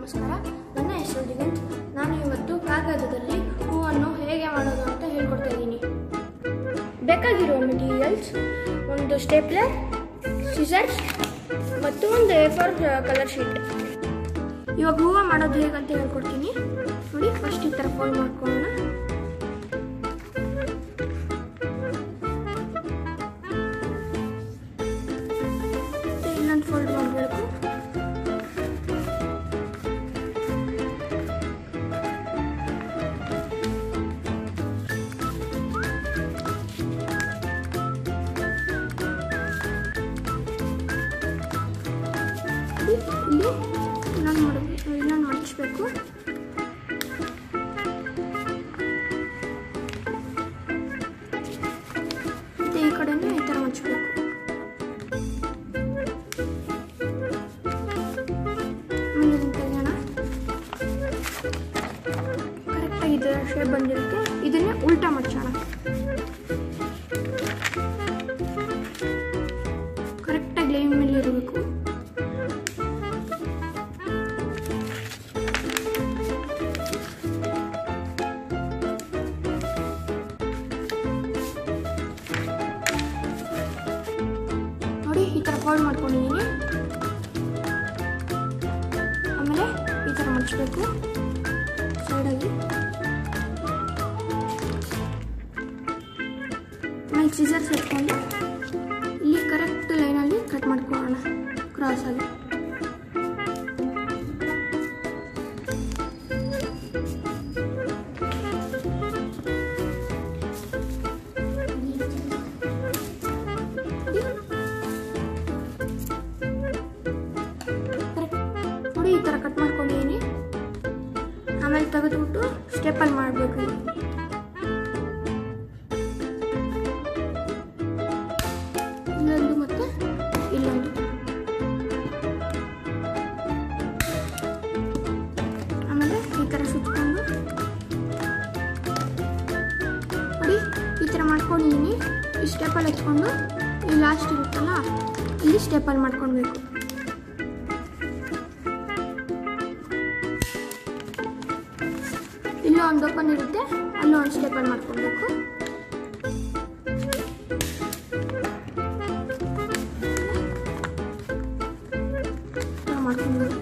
ನಮಸ್ಕಾರ ನನ್ನ ಹೆಸರು ದಿಗಂತ್ ನಾನು ಇವತ್ತು ಕಾಗದದಲ್ಲಿ ಹೂವನ್ನು ಹೇಗೆ ಮಾಡೋದು ಅಂತ ಹೇಳ್ಕೊಡ್ತಾ ಇದ್ದೀನಿ ಬೇಕಾಗಿರುವ ಮೆಟೀರಿಯಲ್ಸ್ ಒಂದು ಸ್ಟೇಪ್ಲರ್ ಸಿಸರ್ಸ್ ಮತ್ತು ಒಂದು ಎ ಫಾರ್ ಕಲರ್ ಶೀಟ್ ಇವಾಗ ಹೂವು ಮಾಡೋದು ಹೇಗಂತ ಹೇಳ್ಕೊಡ್ತೀನಿ ನೋಡಿ ಫಸ್ಟ್ ಈ ಥರ ಫೋಲ್ಡ್ ಮಾಡ್ಕೊಳ್ಳೋಣ ಮತ್ತೆ ಇನ್ನೊಂದು ಫೋಲ್ಡ್ ಮಾಡಬೇಕು ಇಲ್ಲಿ ಇಲ್ಲಿ ಇನ್ನೊಂದು ಮಾಡಬೇಕು ಇನ್ನೊಂದು ಮಡಿಸ್ಬೇಕು ಮತ್ತೆ ಈ ಕಡೆನೂ ಈ ಥರ ಮಡಿಸ್ಬೇಕು ಮುಂದಿನ ತೆಗೆಯೋಣ ಕರೆಕ್ಟಾಗಿ ಇದರ ಶೇಪ್ ಬಂದಿರುತ್ತೆ ಇದನ್ನೇ ಉಲ್ಟಾ ಮಡ್ಸೋಣ ಕರೆಕ್ಟಾಗಿ ಲೈನ್ ಮೇಲೆ ಇರಬೇಕು ನೋಡಿ ಈ ಥರ ಫೋಲ್ಡ್ ಮಾಡ್ಕೊಂಡಿದ್ದೀನಿ ಆಮೇಲೆ ಈ ಥರ ಮಡಿಸ್ಬೇಕು ಸೈಡಾಗಿ ಆಮೇಲೆ ಸಿಸರ್ಸ್ ಎತ್ಕೊಂಡು ಇಲ್ಲಿ ಕರೆಕ್ಟ್ ಲೈನಲ್ಲಿ ಕಟ್ ಮಾಡ್ಕೊಳ್ಳೋಣ ಕ್ರಾಸಾಗಿ ನೋಡಿ ಈ ಥರ ಕಟ್ ಮಾಡ್ಕೊಂಡಿದ್ದೀನಿ ಆಮೇಲೆ ತೆಗೆದ್ಬಿಟ್ಟು ಸ್ಟೆಪ್ಪಲ್ಲಿ ಮಾಡಬೇಕು ಇಲ್ಲೊಂದು ಮತ್ತೆ ಇಲ್ಲೊಂದು ಆಮೇಲೆ ಈ ಥರ ಸುತ್ಕೊಂಡು ನೋಡಿ ಈ ಥರ ಮಾಡ್ಕೊಂಡಿದ್ದೀನಿ ಈ ಸ್ಟೆಪ್ಪಲ್ಲಿ ಹಚ್ಕೊಂಡು ಈ ಲಾಸ್ಟ್ ಇರುತ್ತಲ್ಲ ಇಲ್ಲಿ ಸ್ಟೆಪ್ಪಲ್ಲಿ ಮಾಡ್ಕೊಳ್ಬೇಕು ಇಲ್ಲೂ ಒಂದು ಓಪನ್ ಇರುತ್ತೆ ಅಲ್ಲೂ ಒಂದು ಸ್ಟೆಪ್ಪಲ್ಲಿ ಮಾಡ್ಕೊಳ್ಬೇಕು ಥರ ಮಾಡ್ಕೊಳ್ಬೇಕು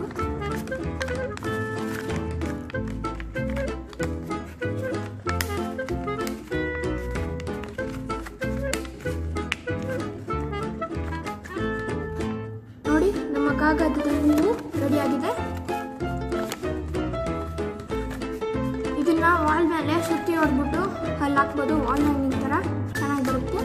ನೋಡಿ ನಮ್ಮ ಕಾಗದದ ಹೂವು ರೆಡಿ ಆಗಿದೆ ಇದನ್ನ ವಾಲ್ ಮೇಲೆ ಸುತ್ತಿ ಹೊಡ್ಬಿಟ್ಟು ಅಲ್ಲಿ ಹಾಕ್ಬೋದು ವಾಲ್ ಹ್ಯಾಂಗಿಂಗ್ ಥರ ಚೆನ್ನಾಗಿ ಬರುತ್ತೆ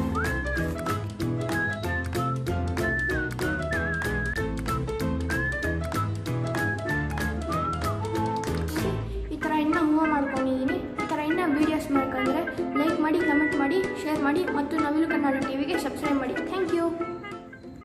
ಈ ಥರ ಇನ್ನೂ ಹೂವು ಮಾಡ್ಕೊಂಡಿದ್ದೀನಿ ಈ ಥರ ಇನ್ನೂ ವೀಡಿಯೋಸ್ ಮಾಡ್ಕೊಂಡ್ರೆ ಲೈಕ್ ಮಾಡಿ ಕಮೆಂಟ್ ಮಾಡಿ ಶೇರ್ ಮಾಡಿ ಮತ್ತು ನವಿಲು ಕನ್ನಡ ಟಿವಿಗೆ ಸಬ್ಸ್ಕ್ರೈಬ್ ಮಾಡಿ ಥ್ಯಾಂಕ್ ಯು